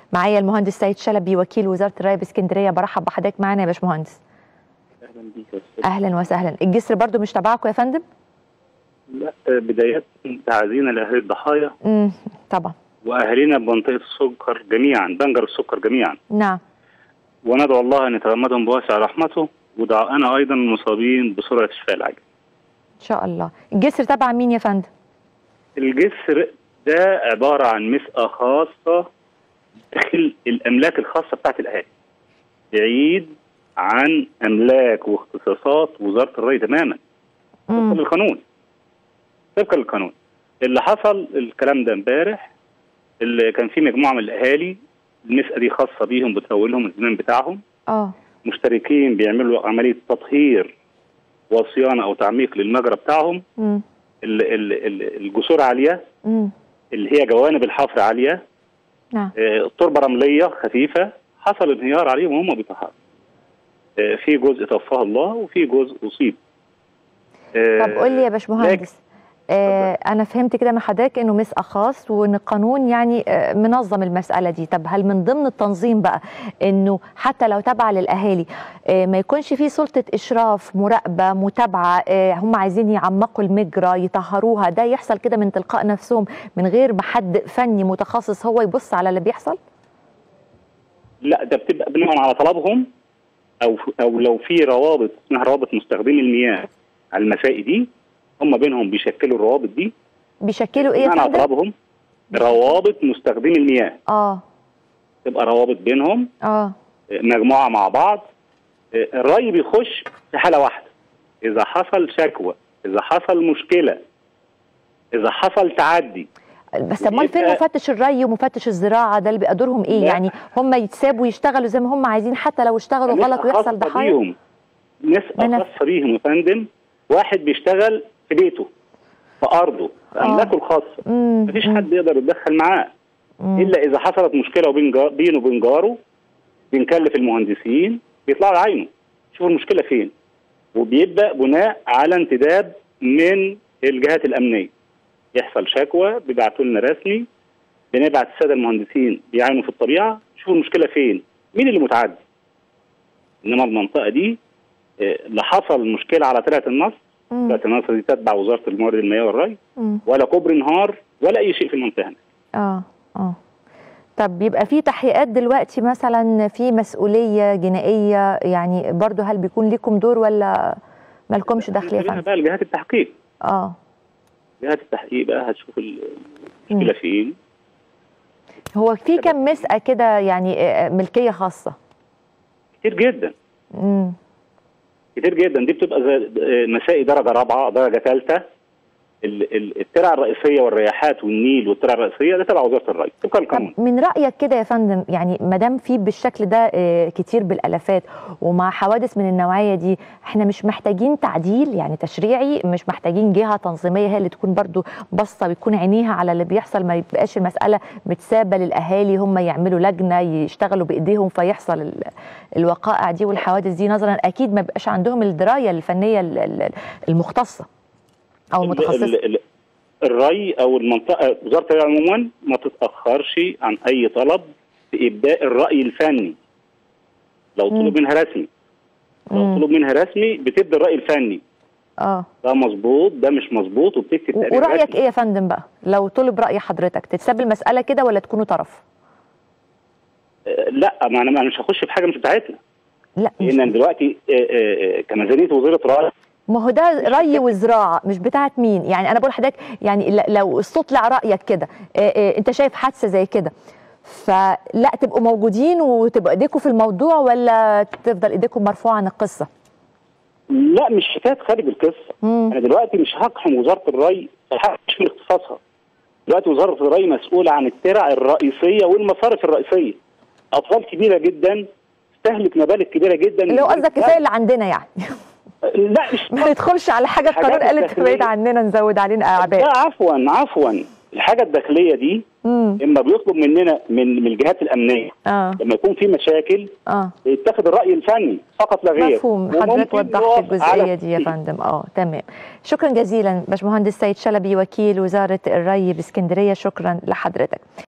معايا المهندس سيد شلبي وكيل وزاره الري باسكندريه برحب بحضرتك معانا يا باشمهندس اهلا بيك يا استاذ اهلا وسهلا الجسر برضو مش تبعكم يا فندم لا بداية تعزينا لاهالي الضحايا امم طبعا واهالينا بمنطقه السكر جميعا بنجر السكر جميعا نعم وندعو الله ان يتغمدهم بواسع رحمته ودعاءنا ايضا المصابين بسرعه الشفاء العاجل. ان شاء الله الجسر تبع مين يا فندم الجسر ده عباره عن مسقه خاصه داخل الاملاك الخاصه بتاعت الاهالي. بعيد عن املاك واختصاصات وزاره الري تماما. طبقا امم للقانون. طبقا للقانون. اللي حصل الكلام ده امبارح اللي كان في مجموعه من الاهالي المسقه دي خاصه بيهم بتولهم الزمام بتاعهم اه مشتركين بيعملوا عمليه تطهير وصيانه او تعميق للمجرى بتاعهم امم ال- ال- ال- الجسور عاليه امم اللي هي جوانب الحفر عاليه نعم آه، التربه رمليه خفيفه حصل انهيار عليهم وهم بيطهروا آه، في جزء توفاه الله وفي جزء اصيب آه، طب قول لي يا باشمهندس آه انا فهمت كده من حضرتك انه مسقى خاص وان القانون يعني آه منظم المساله دي طب هل من ضمن التنظيم بقى انه حتى لو تابعه للاهالي آه ما يكونش في سلطه اشراف مراقبه متابعه آه هم عايزين يعمقوا المجرى يطهروها ده يحصل كده من تلقاء نفسهم من غير ما حد فني متخصص هو يبص على اللي بيحصل لا ده بتبقى بناء على طلبهم او او لو في روابط اسمها روابط مستخدمي المياه على المسائي دي هم بينهم بيشكلوا الروابط دي بيشكلوا ايه يا بناء على فندم طلبهم روابط مستخدمي المياه اه تبقى روابط بينهم اه مجموعه مع بعض الري بيخش في حاله واحده اذا حصل شكوى اذا حصل مشكله اذا حصل تعدي بس امال فين يبقى- مفتش الري ومفتش الزراعه ده اللي بيبقى دورهم ايه لا. يعني هم يتسابوا يشتغلوا زي ما هم عايزين حتى لو اشتغلوا نسبة غلط ويحصل خاصة ضحايا بيهم نسبة أنا- خاصة بيهم يا فندم واحد بيشتغل في بيته في أرضه في آه. أملاكه الخاصة مم، مفيش مم، حد يقدر يتدخل معاه مم. إلا إذا حصلت مشكلة وبين جا- بينه وبين جاره بنكلف المهندسين بيطلعوا لعينه شوفوا المشكلة فين وبيبدأ بناء على انتداب من الجهات الأمنية يحصل شكوى بيبعتوا لنا رسمي بنبعت السادة المهندسين بيعاينوا في الطبيعة شوفوا المشكلة فين مين اللي متعدي إنما المنطقة دي آه، لا حصل مشكلة على طلعة النصر مم، طلعة النصر دي تتبع وزارة الموارد المائية والري مم. ولا كوبري نهار ولا أي شيء في المنطقة هنا. اه اه طب بيبقى في تحقيقات دلوقتي مثلا في مسؤوليه جنائيه يعني برضو هل بيكون ليكم دور ولا مالكمش دخل يا خلينا فندم بقى لجهات التحقيق اه جهات التحقيق بقى هتشوف المشكلة فين هو في كم مسقه كده يعني آه، ملكيه خاصه كتير جدا امم كتير جدا دي بتبقى زي آه، مسائي درجة رابعة درجة ثالثة ال- ال- الترع الرئيسية والرياحات والنيل والترع الرئيسية ده تبع وزارة الري طبقا للقانون طب من رايك كده يا فندم يعني ما دام في بالشكل ده آه، كتير بالالافات ومع حوادث من النوعيه دي احنا مش محتاجين تعديل يعني تشريعي مش محتاجين جهه تنظيميه هي اللي تكون برضو باصه ويكون عينيها على اللي بيحصل ما يبقاش المساله متسابه للاهالي هم يعملوا لجنه يشتغلوا بايديهم فيحصل ال- الوقائع دي والحوادث دي نظرا اكيد ما بيبقاش عندهم الدرايه الفنيه ال- ال- المختصه او ال- المتخصصه ال- ال- الري او المنطقه وزاره الري عموما ما تتاخرش عن اي طلب في ابداء الراي الفني لو مم. طلب منها رسمي لو مم. طلب منها رسمي بتبدا الراي الفني اه ده مظبوط ده مش مظبوط وبتكتب و- تقرير ورايك رسمي. ايه يا فندم بقى لو طلب راي حضرتك تتساب المساله كده ولا تكونوا طرف آه، لا ما انا ما أنا مش هخش في حاجه مش بتاعتنا لا مش لان دلوقتي آه، آه، آه، كميزانيه وزاره الري ما هو ده ري وزراعه مش بتاعت مين يعني انا بقول لحضرتك يعني ل- لو استطلع رايك كده آه، آه، انت شايف حادثه زي كده فلا تبقوا موجودين وتبقى ايديكم في الموضوع ولا تفضل ايديكم مرفوعه عن القصه لا مش حكايه خارج القصه مم. انا دلوقتي مش هقحم وزاره الري في حاجه مش من اختصاصها دلوقتي وزاره الري مسؤوله عن الترع الرئيسيه والمصارف الرئيسيه اطفال كبيره جدا تستهلك مبالغ كبيره جدا اللي هو قصدك كفايه اللي عندنا يعني لا مش ما ندخلش على حاجه الحاجات القانون قالت الداخلية. بعيد عننا نزود علينا اعباء لا عفوا عفوا الحاجه الداخليه دي امم اما بيطلب مننا من من الجهات الامنيه اه لما يكون في مشاكل اه يتخذ الراي الفني فقط لا غير مفهوم حضرتك وممكن وضحت يقف الجزئيه على دي يا فندم اه تمام شكرا جزيلا باشمهندس سيد شلبي وكيل وزاره الري باسكندريه شكرا لحضرتك